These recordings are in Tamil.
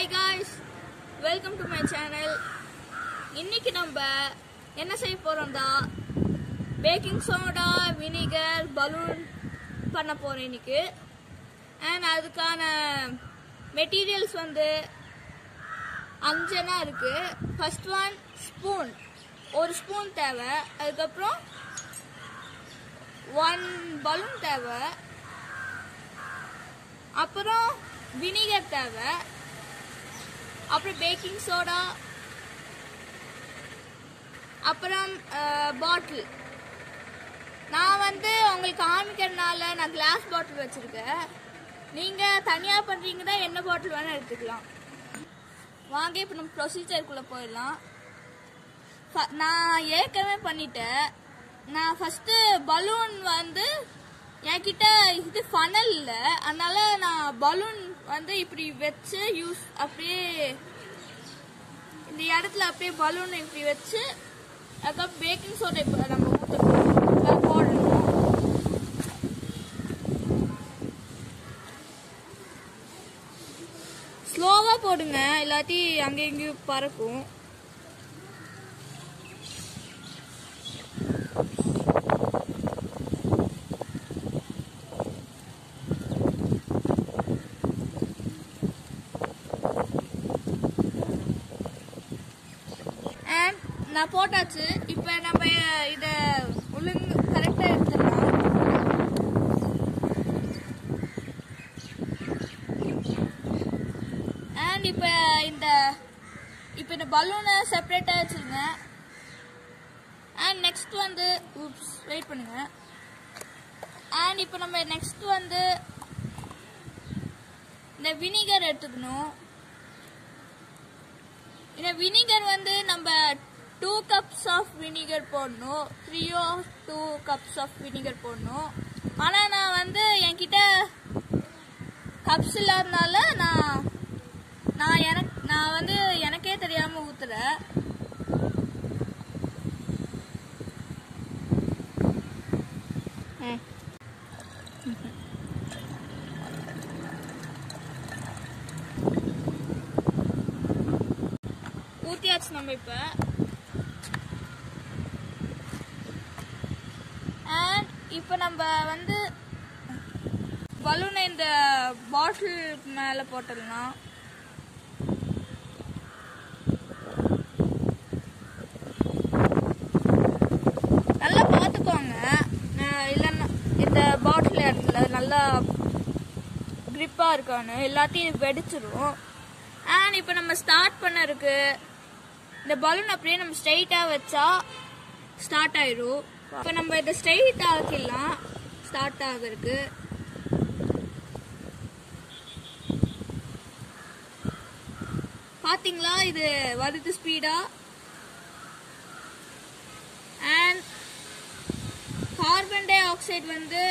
hi guys welcome to my channel இன்னைக்கு நம்ம என்ன செய்ய போறோம்டா பேக்கிங் சோடா வினிகர் பலூன் பண்ண போறோம் இன்னைக்கு அண்ட் அதுக்கான மெட்டீரியல்ஸ் வந்து அஞ்சனா இருக்கு ஃபர்ஸ்ட் ஒன் ஸ்பூன் ஒரு ஸ்பூன் தேவை அதுக்கப்புறம் ஒன் பலூன் தேவை அப்புறம் வினிகர் தேவை அப்புறம் பேக்கிங் சோடா அப்புறம் பாட்டில் நான் வந்து உங்களுக்கு காமிக்கிறதுனால நான் கிளாஸ் பாட்டில் வச்சிருக்கேன் நீங்க தனியா பண்றீங்கன்னா என்ன பாட்டில் வேணா எடுத்துக்கலாம் வாங்க இப்போ நம்ம ப்ரொசீஜருக்குள்ள போயிடலாம் ஃப- நான் ஏற்கனவே பண்ணிட்டேன் நான் ஃபர்ஸ்ட் பலூன் வந்து என்கிட்ட இது ஃபனல் இல்லை அதனால நான் பலூன் வந்து இப்படி வச்சு யூஸ் அப்படியே இந்த இடத்துல அப்படியே பலூன் இப்படி வச்சு அதுக்கப்புறம் பேக்கிங் சோடா இப்போ நம்ம ஊற்றணும் போடணும் ஸ்லோவாக போடுங்க இல்லாட்டி அங்கேயும் இங்கேயும் பறக்கும் And நான் போட்டாச்சு இப்போ நம்ம இத ஒழுங்கு கரெக்டா எடுத்துடலாம் அண்ட் இப்போ இந்த இப்போ இந்த பலூனை செப்பரேட்டா வச்சிருங்க அண்ட் நெக்ஸ்ட் வந்து ஊப்ஸ் வெயிட் பண்ணுங்க அண்ட் இப்போ நம்ம நெக்ஸ்ட் வந்து இந்த வினிகர் எடுத்துக்கணும் இந்த வினிகர் வந்து நம்ம டூ கப்ஸ் ஆஃப் வினிகர் போடணும் த்ரீயோ டூ கப்ஸ் ஆஃப் வினிகர் போடணும் ஆனால் நான் வந்து என்கிட்ட கப்ஸ் இல்லாதனால நான் நான் எனக்கு நான் வந்து எனக்கே தெரியாம ஊத்துறேன் ஊத்தியாச்சு நம்ம இப்ப அண்ட் இப்போ நம்ம வந்து பலூனை இந்த பாட்டில் மேல போட்டுடலாம் நல்லா பார்த்துக்கோங்க அஹ் இல்லைன்னா இந்த பாட்டில் இடத்துல நல்லா கிரிப்பாக இருக்கான்னு எல்லாத்தையும் வெடிச்சிரும் அண்ட் இப்போ நம்ம ஸ்டார்ட் பண்ண இருக்கு இந்த பலூன் அப்படியே நம்ம ஸ்ட்ரைட்டாக வச்சா ஸ்டார்ட் ஆயிடும் இப்போ நம்ம இதை ஸ்ட்ரைட் ஆக்கிடலாம் ஸ்டார்ட் ஆகிறதுக்கு பாத்தீங்களா இது வருது ஸ்பீடா அண்ட் கார்பன் டை ஆக்சைடு வந்து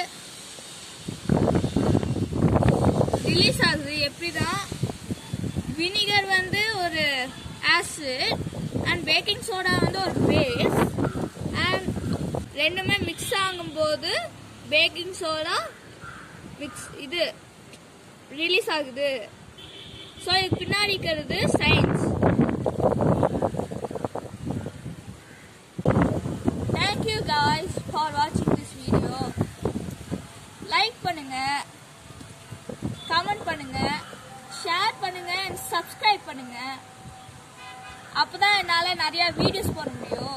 ரிலீஸ் ஆகுது எப்படிதான் வினிகர் வந்து ஒரு ஆசிட் அண்ட் பேக்கிங் சோடா வந்து ஒரு பேஸ் அண்ட் ரெண்டுமே மிக்ஸ் ஆகும்போது பேக்கிங் சோடா மிக்ஸ் இது ரிலீஸ் ஆகுது ஸோ இது பின்னாடி இருக்கிறது சயின்ஸ் தேங்க்யூ காய்ஸ் ஃபார் வாட்சிங் திஸ் வீடியோ லைக் பண்ணுங்க கமெண்ட் பண்ணுங்க ஷேர் பண்ணுங்க அண்ட் சப்ஸ்கிரைப் பண்ணுங்க அப்பதான் என்னால நிறைய வீடியோஸ் போட முடியும்